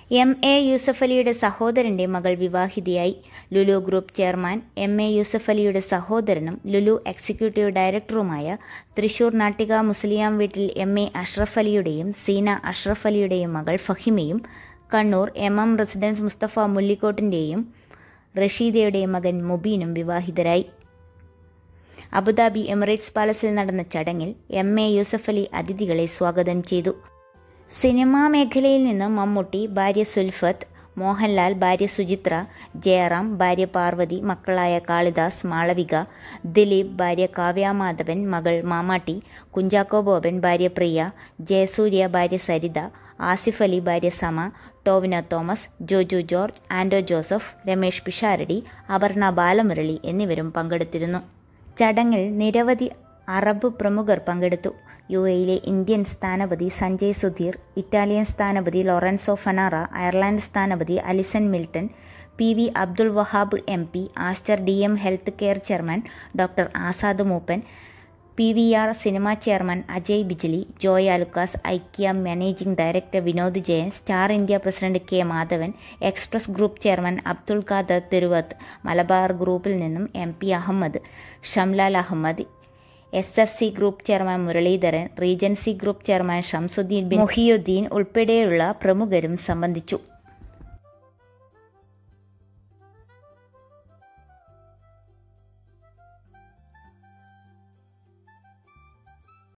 M A Yusuf അലിയുടെ സഹോദരന്റെ മകൾ വിവാഹിതയായി Lulu group chairman M A Yusuf അലിയുടെ സഹോദരനും ലുലു എക്സിക്യൂട്ടീവ് ഡയറക്ടറുമായ തൃശൂർ നാട്ടിക മുസ്ലിയാം വീട്ടിൽ എം എ അഷ്റഫ് അലിയുടെയും സീന അഷ്റഫ് അലിയുടെയും മകൾ ഫഹിമയും Kannur M M residence Mustafa മുല്ലിക്കോട്ടിന്റെയും റഷീദയുടെയും മകൻ മുബീനും വിവാഹിതരായി അബുദാബി എമിറേറ്റ്സ് പാലസിൽ നടന്ന ചടങ്ങിൽ എം എ യൂസഫ് അലി അതിഥികളെ സ്വാഗതം ചെയ്തു സിനിമാ മേഖലയിൽ നിന്ന് മമ്മൂട്ടി ഭാര്യ സുൽഫത്ത് മോഹൻലാൽ ഭാര്യ സുചിത്ര ജയറാം ഭാര്യ പാർവതി മക്കളായ കാളിദാസ് മാളവിക ദിലീപ് ഭാര്യ കാവ്യാമാധവൻ മകൾ മാമാട്ടി കുഞ്ചാക്കോ ബോബൻ ഭാര്യ പ്രിയ ജയസൂര്യ ഭാര്യ സരിത ആസിഫ് അലി ഭാര്യ സമ ടോവിനോ തോമസ് ജോജു ജോർജ് ആൻഡോ ജോസഫ് രമേഷ് പിഷാരടി അപർണ ബാലമുരളി എന്നിവരും പങ്കെടുത്തിരുന്നു ചടങ്ങിൽ നിരവധി അറബ് പ്രമുഖർ പങ്കെടുത്തു യു എയിലെ ഇന്ത്യൻ സ്ഥാനപതി സഞ്ജയ് സുധീർ ഇറ്റാലിയൻ സ്ഥാനപതി ലോറൻസോ ഫനാറ അയർലൻഡ് സ്ഥാനപതി Alison Milton P V Abdul Wahab M P Aster D M health care chairman doctor Azad Moopen P V R cinema chairman Ajay Bijli Joy Alukkas ഐക്യ managing director Vinod Jayan Star India president K Madhavan Express group chairman Abdul Khader Thiruvath Malabar ഗ്രൂപ്പിൽ നിന്നും M P Ahammed Shamlal Ahammed S F C group chairman Muralidharan Regency group chairman Shamsuddin bin Mohiyuddin ഉൾപ്പെടെയുള്ള പ്രമുഖരും സംബന്ധിച്ചു